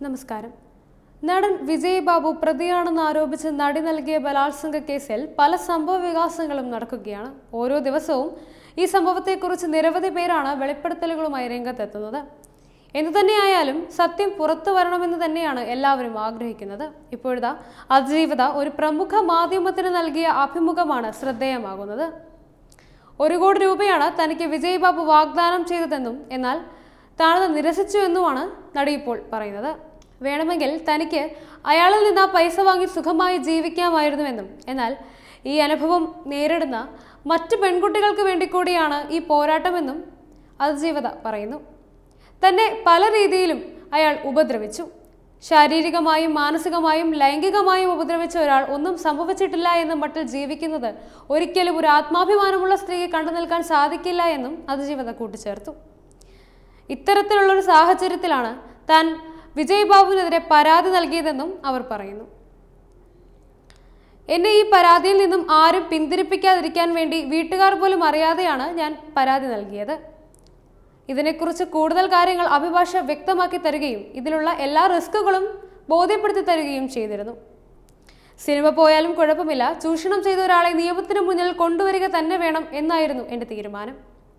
നമസ്കാരം നടൻ വിജയ് ബാബു പ്രതിയാണെന്ന് ആരോപിച്ച് നടി നൽകിയ ബലാത്സംഗ കേസിൽ പല സംഭവ വികാസങ്ങളും നടക്കുകയാണ് ഓരോ ദിവസവും ഈ സംഭവത്തെക്കുറിച്ച് നിരവധി പേരാണ് വെളിപ്പെടുത്തലുകളുമായി രംഗത്തെത്തുന്നത് എന്തു തന്നെയായാലും സത്യം പുറത്തു വരണമെന്ന് തന്നെയാണ് എല്ലാവരും ആഗ്രഹിക്കുന്നത് ഇപ്പോഴത്തെ അതിജീവിത ഒരു പ്രമുഖ മാധ്യമത്തിന് നൽകിയ അഭിമുഖമാണ് ശ്രദ്ധേയമാകുന്നത് ഒരു കോടി രൂപയാണ് തനിക്ക് വിജയ് ബാബു വാഗ്ദാനം ചെയ്തതെന്നും എന്നാൽ താനത് നിരസിച്ചു എന്നുമാണ് നടി ഇപ്പോൾ പറയുന്നത് വേണമെങ്കിൽ തനിക്ക് അയാളിൽ നിന്ന് ആ പൈസ വാങ്ങി സുഖമായി ജീവിക്കാമായിരുന്നുവെന്നും എന്നാൽ ഈ അനുഭവം നേരിടുന്ന മറ്റു പെൺകുട്ടികൾക്ക് വേണ്ടി കൂടിയാണ് ഈ പോരാട്ടമെന്നും അതിജീവത പറയുന്നു തന്നെ പല രീതിയിലും അയാൾ ഉപദ്രവിച്ചു ശാരീരികമായും മാനസികമായും ലൈംഗികമായും ഉപദ്രവിച്ച ഒരാൾ ഒന്നും സംഭവിച്ചിട്ടില്ല എന്ന മട്ടിൽ ജീവിക്കുന്നത് ഒരിക്കലും ഒരു ആത്മാഭിമാനമുള്ള സ്ത്രീയെ കണ്ടു നിൽക്കാൻ സാധിക്കില്ല എന്നും അതിജീവത കൂട്ടിച്ചേർത്തു ഇത്തരത്തിലുള്ള ഒരു സാഹചര്യത്തിലാണ് താൻ വിജയ് ബാബുവിനെതിരെ പരാതി നൽകിയതെന്നും അവർ പറയുന്നു എന്നെ ഈ പരാതിയിൽ നിന്നും ആരും പിന്തിരിപ്പിക്കാതിരിക്കാൻ വേണ്ടി വീട്ടുകാർ പോലും അറിയാതെയാണ് ഞാൻ പരാതി നൽകിയത് ഇതിനെക്കുറിച്ച് കൂടുതൽ കാര്യങ്ങൾ അഭിഭാഷ വ്യക്തമാക്കി തരികയും ഇതിലുള്ള എല്ലാ റിസ്കുകളും ബോധ്യപ്പെടുത്തി തരികയും ചെയ്തിരുന്നു സിനിമ പോയാലും കുഴപ്പമില്ല ചൂഷണം ചെയ്ത ഒരാളെ നിയമത്തിന് മുന്നിൽ കൊണ്ടുവരിക തന്നെ വേണം എന്നായിരുന്നു എൻ്റെ തീരുമാനം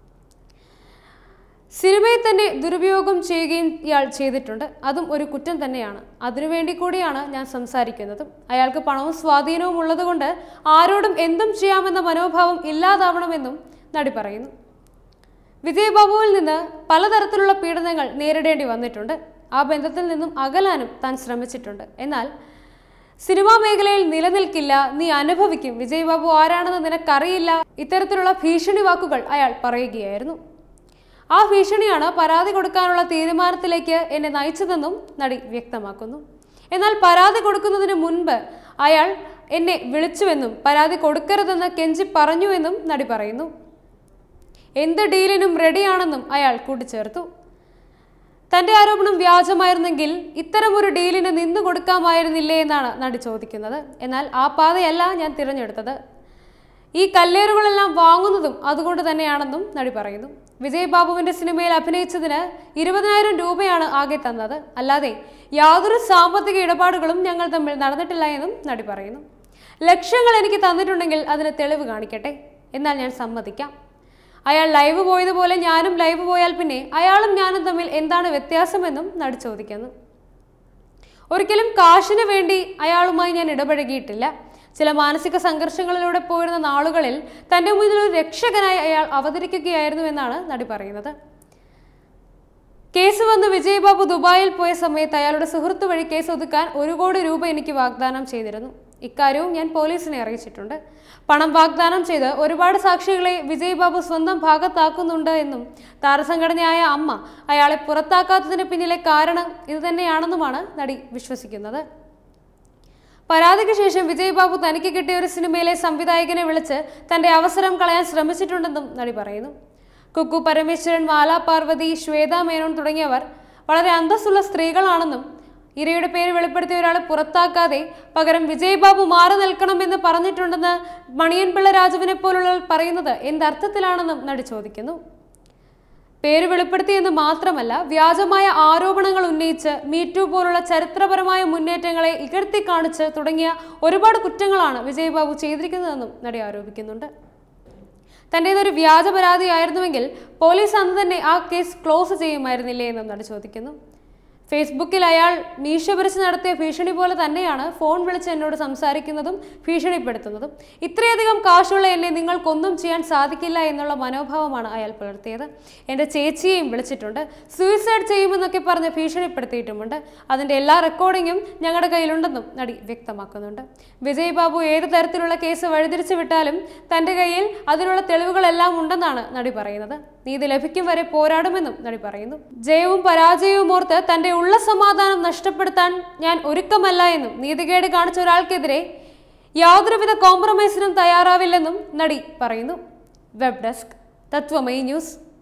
സിനിമയെ തന്നെ ദുരുപയോഗം ചെയ്യുകയും ഇയാൾ ചെയ്തിട്ടുണ്ട് അതും ഒരു കുറ്റം തന്നെയാണ് അതിനുവേണ്ടി കൂടിയാണ് ഞാൻ സംസാരിക്കുന്നതും അയാൾക്ക് പണവും സ്വാധീനവും ഉള്ളതുകൊണ്ട് ആരോടും എന്തും ചെയ്യാമെന്ന മനോഭാവം ഇല്ലാതാവണമെന്നും നടി പറയുന്നു വിജയ് ബാബുവിൽ നിന്ന് പലതരത്തിലുള്ള പീഡനങ്ങൾ നേരിടേണ്ടി വന്നിട്ടുണ്ട് ആ ബന്ധത്തിൽ നിന്നും അകലാനും താൻ ശ്രമിച്ചിട്ടുണ്ട് എന്നാൽ സിനിമാ മേഖലയിൽ നിലനിൽക്കില്ല നീ അനുഭവിക്കും വിജയ് ബാബു ആരാണെന്ന് നിനക്കറിയില്ല ഇത്തരത്തിലുള്ള ഭീഷണി വാക്കുകൾ അയാൾ പറയുകയായിരുന്നു ആ ഭീഷണിയാണ് പരാതി കൊടുക്കാനുള്ള തീരുമാനത്തിലേക്ക് എന്നെ നയിച്ചതെന്നും നടി വ്യക്തമാക്കുന്നു എന്നാൽ പരാതി കൊടുക്കുന്നതിന് മുൻപ് അയാൾ എന്നെ വിളിച്ചുവെന്നും പരാതി കൊടുക്കരുതെന്ന് കെഞ്ചി പറഞ്ഞുവെന്നും നടി പറയുന്നു എന്ത് ഡീലിനും റെഡിയാണെന്നും അയാൾ കൂട്ടിച്ചേർത്തു തന്റെ ആരോപണം വ്യാജമായിരുന്നെങ്കിൽ ഇത്തരമൊരു ഡീലിന് നിന്നു കൊടുക്കാമായിരുന്നില്ലേ എന്നാണ് നടി ചോദിക്കുന്നത് എന്നാൽ ആ പാതയല്ല ഞാൻ തിരഞ്ഞെടുത്തത് ഈ കല്ലേറുകളെല്ലാം വാങ്ങുന്നതും അതുകൊണ്ട് തന്നെയാണെന്നും നടി പറയുന്നു വിജയ് ബാബുവിന്റെ സിനിമയിൽ അഭിനയിച്ചതിന് ഇരുപതിനായിരം രൂപയാണ് ആകെ തന്നത് അല്ലാതെ യാതൊരു സാമ്പത്തിക ഇടപാടുകളും ഞങ്ങൾ തമ്മിൽ നടന്നിട്ടില്ല എന്നും നടി പറയുന്നു ലക്ഷ്യങ്ങൾ എനിക്ക് തന്നിട്ടുണ്ടെങ്കിൽ അതിന് തെളിവ് കാണിക്കട്ടെ എന്നാൽ ഞാൻ സമ്മതിക്കാം അയാൾ ലൈവ് പോയതുപോലെ ഞാനും ലൈവ് പോയാൽ പിന്നെ അയാളും ഞാനും തമ്മിൽ എന്താണ് വ്യത്യാസമെന്നും നടി ചോദിക്കുന്നു ഒരിക്കലും കാശിന് വേണ്ടി അയാളുമായി ഞാൻ ഇടപഴകിയിട്ടില്ല ചില മാനസിക സംഘർഷങ്ങളിലൂടെ പോയിരുന്ന നാളുകളിൽ തന്റെ മുന്നിൽ ഒരു രക്ഷകനായി അയാൾ അവതരിക്കുകയായിരുന്നു എന്നാണ് നടി പറയുന്നത് കേസ് വന്ന് വിജയ് ബാബു ദുബായിൽ പോയ സമയത്ത് അയാളുടെ സുഹൃത്ത് വഴി കേസ് ഒതുക്കാൻ ഒരു കോടി രൂപ എനിക്ക് വാഗ്ദാനം ചെയ്തിരുന്നു ഇക്കാര്യവും ഞാൻ പോലീസിനെ അറിയിച്ചിട്ടുണ്ട് പണം വാഗ്ദാനം ചെയ്ത് ഒരുപാട് സാക്ഷികളെ വിജയ് ബാബു സ്വന്തം ഭാഗത്താക്കുന്നുണ്ട് എന്നും താരസംഘടനയായ അമ്മ അയാളെ പുറത്താക്കാത്തതിന് പിന്നിലെ കാരണം ഇതുതന്നെയാണെന്നുമാണ് നടി വിശ്വസിക്കുന്നത് പരാതിക്ക് ശേഷം വിജയ് ബാബു തനിക്ക് കിട്ടിയ ഒരു സിനിമയിലെ സംവിധായകനെ വിളിച്ച് തന്റെ അവസരം കളയാൻ ശ്രമിച്ചിട്ടുണ്ടെന്നും നടി പറയുന്നു കുക്കു പരമേശ്വരൻ മാല പാർവതി ശ്വേത മേനോൻ തുടങ്ങിയവർ വളരെ അന്തസ്സുള്ള സ്ത്രീകളാണെന്നും ഇരയുടെ പേര് വെളിപ്പെടുത്തിയ ഒരാളെ പുറത്താക്കാതെ പകരം വിജയ് ബാബു മാറി നിൽക്കണമെന്ന് പറഞ്ഞിട്ടുണ്ടെന്ന് മണിയൻപിള്ള രാജുവിനെ പോലുള്ളവർ പറയുന്നത് എന്തർത്ഥത്തിലാണെന്നും നടി ചോദിക്കുന്നു പേര് വെളിപ്പെടുത്തിയെന്ന് മാത്രമല്ല വ്യാജമായ ആരോപണങ്ങൾ ഉന്നയിച്ച് മീറ്റു പോലുള്ള ചരിത്രപരമായ മുന്നേറ്റങ്ങളെ ഇകഴ്ത്തി കാണിച്ച് തുടങ്ങിയ ഒരുപാട് കുറ്റങ്ങളാണ് വിജയ് ബാബു ചെയ്തിരിക്കുന്നതെന്നും നടി ആരോപിക്കുന്നുണ്ട് തന്റേതൊരു വ്യാജ പരാതിയായിരുന്നുവെങ്കിൽ പോലീസ് അന്ന് തന്നെ ആ കേസ് ക്ലോസ് ചെയ്യുമായിരുന്നില്ലേ എന്നും നടി ചോദിക്കുന്നു ഫേസ്ബുക്കിൽ അയാൾ മീശ പിരിച്ച് നടത്തിയ ഭീഷണി പോലെ തന്നെയാണ് ഫോൺ വിളിച്ച് എന്നോട് സംസാരിക്കുന്നതും ഭീഷണിപ്പെടുത്തുന്നതും ഇത്രയധികം കാശുള്ള എന്നെ നിങ്ങൾക്കൊന്നും ചെയ്യാൻ സാധിക്കില്ല എന്നുള്ള മനോഭാവമാണ് അയാൾ പുലർത്തിയത് എൻ്റെ ചേച്ചിയെയും വിളിച്ചിട്ടുണ്ട് സൂയിസൈഡ് ചെയ്യുമെന്നൊക്കെ പറഞ്ഞ് ഭീഷണിപ്പെടുത്തിയിട്ടുമുണ്ട് അതിൻ്റെ എല്ലാ റെക്കോർഡിങ്ങും ഞങ്ങളുടെ കയ്യിലുണ്ടെന്നും നടി വ്യക്തമാക്കുന്നുണ്ട് വിജയ് ബാബു ഏത് തരത്തിലുള്ള കേസ് വഴിതിരിച്ചു വിട്ടാലും തൻ്റെ കയ്യിൽ അതിനുള്ള തെളിവുകളെല്ലാം ഉണ്ടെന്നാണ് നടി പറയുന്നത് നീതി ലഭിക്കും വരെ പോരാടുമെന്നും നടി പറയുന്നു ജയവും പരാജയവും ഓർത്ത് തന്റെ ഉള്ള സമാധാനം നഷ്ടപ്പെടുത്താൻ ഞാൻ ഒരുക്കമല്ല എന്നും നീതികേട് കാണിച്ച ഒരാൾക്കെതിരെ യാതൊരുവിധ കോംപ്രമൈസിനും തയ്യാറാവില്ലെന്നും നടി പറയുന്നു വെബ് ഡെസ്ക് തത്വമയി ന്യൂസ്